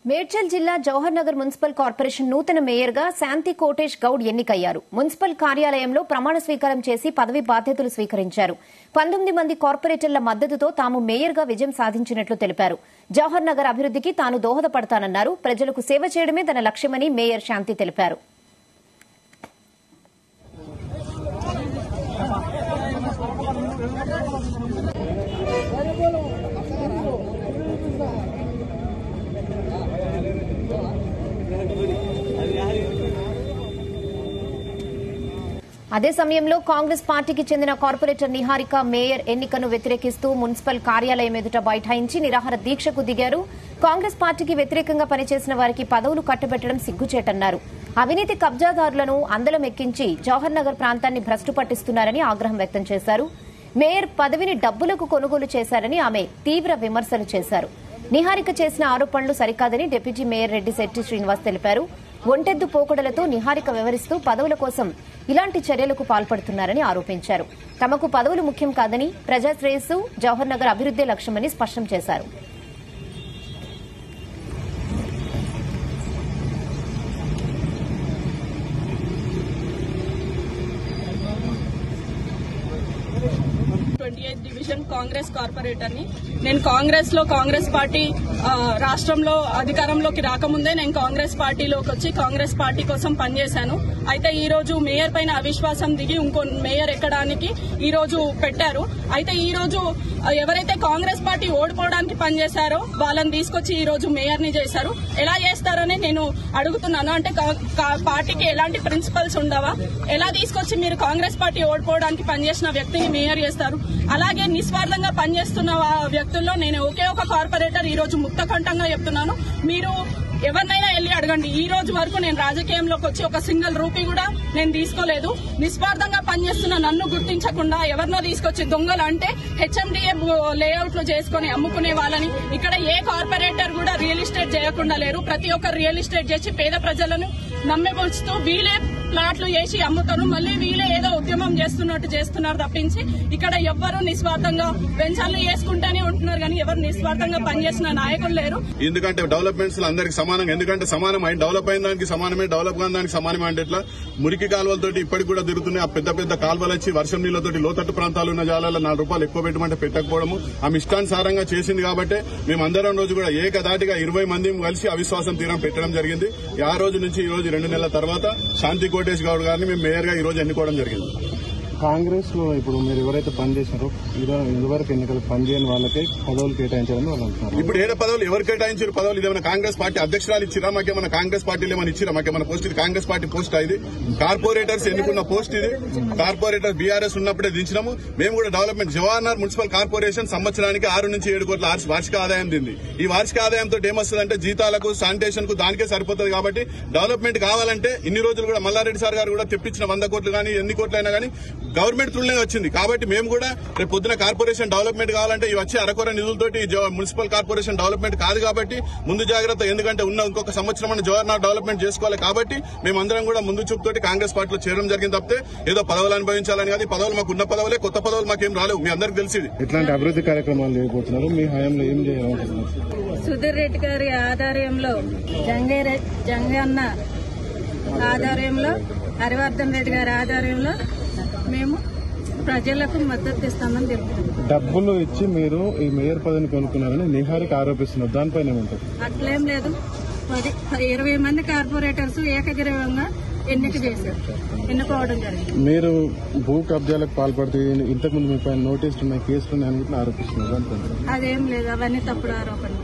మేడ్చల్ జిల్లా Jawahar Nagar municipal corporation నూతన మేయర్గా శాంతి కోటేష్ గౌడ్ ఎన్నికయ్యారు మున్సిపల్ కార్యాలయంలో ప్రమాణ స్వీకారం చేసి పదవి బాధ్యతలు స్వీకరించారు పంతొమ్మిది మంది కార్పొరేటర్ల మద్దతుతో తాము మేయర్గా విజయం సాధించినట్లు తెలిపారు జవహర్ నగర్ అభివృద్దికి తాను దోహదపడతానన్నారు ప్రజలకు సేవ చేయడమే తన లక్ష్యమని మేయర్ శాంతి తెలిపారు అదే సమయంలో కాంగ్రెస్ పార్టీకి చెందిన కార్పొరేటర్ నిహారిక మేయర్ ఎన్నికను వ్యతిరేకిస్తూ మున్సిపల్ కార్యాలయం ఎదుట బైఠాయించి నిరాహార దీక్షకు దిగారు కాంగ్రెస్ పార్టీకి వ్యతిరేకంగా పనిచేసిన వారికి పదవులు కట్టబెట్టడం సిగ్గుచేటన్నారు అవినీతి కబ్జాదారులను అందలం ఎక్కించి జవహర్ నగర్ ప్రాంతాన్ని భ్రష్టు పట్టిస్తున్నారని ఆగ్రహం వ్యక్తం చేశారు మేయర్ పదవిని డబ్బులకు కొనుగోలు చేశారని ఆమె తీవ్ర విమర్శలు చేశారు నిహారిక చేసిన ఆరోపణలు సరికాదని డిప్యూటీ మేయర్ రెడ్డి శెట్టి శ్రీనివాస్ తెలిపారు ఒంటెద్దు పోకడలతో నిహారిక వ్యవహరిస్తూ పదవుల కోసం ఇలాంటి చర్యలకు పాల్పడుతున్నారని ఆరోపించారు తమకు పదవులు ముఖ్యం కాదని ప్రజాశ్రేయస్సు జవహర్ నగర్ అభివృద్దే లక్ష్యమని స్పష్టం చేశారు twenty eighth division Congress corporator ని నేను కాంగ్రెస్ లో కాంగ్రెస్ పార్టీ ఆ, రాష్ట్రంలో అధికారంలోకి రాకముందే నేను కాంగ్రెస్ పార్టీలోకి వచ్చి కాంగ్రెస్ పార్టీ కోసం పనిచేశాను అయితే ఈ రోజు మేయర్ పైన అవిశ్వాసం దిగి ఇంకో మేయర్ ఎక్కడానికి ఈ రోజు పెట్టారు అయితే ఈ రోజు ఆ, ఎవరైతే కాంగ్రెస్ పార్టీ ఓడిపోవడానికి పనిచేశారో వాళ్ళని తీసుకొచ్చి ఈ రోజు మేయర్ ని చేశారు ఎలా చేస్తారని నేను అడుగుతున్నాను అంటే కా- కా- పార్టీకి ఎలాంటి ప్రిన్సిపల్స్ ఉండవా ఎలా తీసుకొచ్చి మీరు కాంగ్రెస్ పార్టీ ఓడిపోవడానికి పనిచేసిన వ్యక్తిని మేయర్ చేస్తారు అలాగే నిస్వార్థంగా పనిచేస్తున్న వా- వ్యక్తుల్లో నేను ఒకే ఒక కార్పొరేటర్ ఈ రోజు ముక్తకంఠంగా చెప్తున్నాను మీరు ఎవరినైనా వెళ్ళి అడగండి ఈ రోజు వరకు నేను రాజకీయంలోకి వచ్చి ఒక సింగిల్ రూపీ కూడా నేను తీసుకోలేదు నిస్వార్థంగా పనిచేస్తున్న నన్ను గుర్తించకుండా ఎవరినో తీసుకొచ్చి దొంగలు అంటే హెచ్ఎండిఏ లేఅవుట్లు చేసుకుని అమ్ముకునే వాళ్ళని ఇక్కడ ఏ కార్పొరేటర్ కూడా రియల్ ఎస్టేట్ చేయకుండా లేరు ప్రతి ఒక్కరు రియల్ ఎస్టేట్ చేసి పేద ప్రజలను నమ్మిపుచ్చుతూ వీలే ప్లాట్లు చేసి అమ్ముతారు మళ్ళీ వీలే ఏదో ఉద్యమం చేస్తున్నట్టు చేస్తున్నారు తప్పించి ఇక్కడ ఎవ్వరు నిస్వార్థంగా పెన్షన్లు చేసుకుంటూనే ఉంటున్నారు కానీ ఎవరు నిస్వార్థంగా పనిచేసిన నాయకులు లేరు ఎందుకంటే డెవలప్మెంట్స్ అందరికి సమానంగా ఎందుకంటే సమానం అయి డెవలప్ అయిన దానికి సమానమే డెవలప్ కాని దానికి సమానమే అంటే ఎట్లా మురికి కాలువలతోటి ఇప్పటికి కూడా తిరుగుతున్నాయి ఆ పెద్ద పెద్ద కాలువలు వచ్చి వర్షం నీళ్లతోటి లోతట్టు ప్రాంతాలు ఉన్న జాలాల నాలుగు రూపాయలు ఎక్కువ పెట్టమంటే పెట్టకపోవడము ఆమె ఇష్టానుసారంగా చేసింది కాబట్టి మేము అందరం రోజు కూడా ఏకదాటిగా ఇరవై మంది కలిసి అవిశ్వాసం తీరం పెట్టడం జరిగింది ఆ రోజు నుంచి ఈ రోజు రెండు నెలల తర్వాత శాంతి కోటేష్ గౌడ్ గారిని మేము మేయర్ గా ఈ రోజు ఎన్నుకోవడం జరిగింది కాంగ్రెస్ లో ఇప్పుడు మీరు ఎవరైతే పనిచేశారో ఇదో- ఇదివరకు ఎన్నికలు పనిచేయని వాళ్ళకే పదవులు కేటాయించాలని వాళ్ళు అంటున్నారు ఇప్పుడు ఏడ పదవులు ఎవరు కేటాయించారు పదవులు ఇదేమైనా కాంగ్రెస్ పార్టీ అధ్యక్షురాలు ఇచ్చిరా మాకేమైనా కాంగ్రెస్ పార్టీలు ఏమైనా ఇచ్చిరా మాకేమైనా పోస్ట్ ఇది కాంగ్రెస్ పార్టీ పోస్ట్ ఇది కార్పొరేటర్స్ ఎన్నుకున్న పోస్ట్ ఇది కార్పొరేటర్ బీఆర్ఎస్ ఉన్నప్పుడే దించినాము మేము కూడా డెవలప్మెంట్ జవహర్లాల్ మున్సిపల్ కార్పొరేషన్ సంవత్సరానికి ఆరు నుంచి ఏడు కోట్ల ఆర్స్- వార్షిక ఆదాయం దింది ఈ వార్షిక ఆదాయంతో ఏమొస్తుందంటే జీతాలకు శానిటేషన్ కు దానికే సరిపోతుంది కాబట్టి డెవలప్మెంట్ కావాలంటే ఇన్ని రోజులు కూడా మల్లారెడ్డి సార్ గారు కూడా తెప్పించిన వంద కోట్లు కానీ ఎన్ని కోట్లు అయినా కానీ గవర్నమెంట్ త్రూలనే వచ్చింది కాబట్టి మేము కూడా రేపు పొద్దున కార్పొరేషన్ డెవలప్మెంట్ కావాలంటే ఇవి వచ్చే అరకొర నిధులతోటి జవ- మున్సిపల్ కార్పొరేషన్ డెవలప్మెంట్ కాదు కాబట్టి ముందు జాగ్రత్త ఎందుకంటే ఉన్న ఇంకొక సంవత్సరం అని జవహర్లాల్ డెవలప్మెంట్ చేసుకోవాలి కాబట్టి మేమందరం కూడా ముందు చూపుతోటి కాంగ్రెస్ పార్టీలో చేరడం జరిగింది తప్పితే ఏదో పదవులు అనుభవించాలని కాదు ఈ పదవులు మాకు ఉన్న పదవులే కొత్త పదవులు మాకేం రాలేవు మీ అందరికి తెలిసింది ఇట్లాంటి అభివృద్ధి కార్యక్రమాలు చేయబోతున్నారు మీ హయాంలో ఏం చేయాలనుకుంటున్నారు సుధీర్ రెడ్డి గారి ఆధ్వర్యంలో జంగే జంగన్న ఆధ్వర్యంలో హరివర్ధన్ రెడ్డి గారి ఆధ్వర్యంలో మేము ప్రజలకు మద్దతు ఇస్తామని తెలుపుతున్నాం డబ్బులు ఇచ్చి మీరు ఈ మేయర్ పదవిని కొనుక్కున్నారని నిహారిక ఆరోపిస్తున్నారు దానిపైన ఏమంటారు అట్లేం లేదు పది ఇరవై మంది కార్పొరేటర్స్ ఏకగ్రీవంగా ఎన్నిక చేశారు ఎన్నుకోవడం జరిగింది మీరు భూ కబ్జాలకు పాల్పడితే ఇంతకుముందు మీ పైన నోటీసులు ఉన్నాయి కేసులు ఉన్నాయి అని కూడా ఆరోపిస్తున్నారు దానిపైన అదేం లేదు అవన్నీ తప్పుడు ఆరోపణలు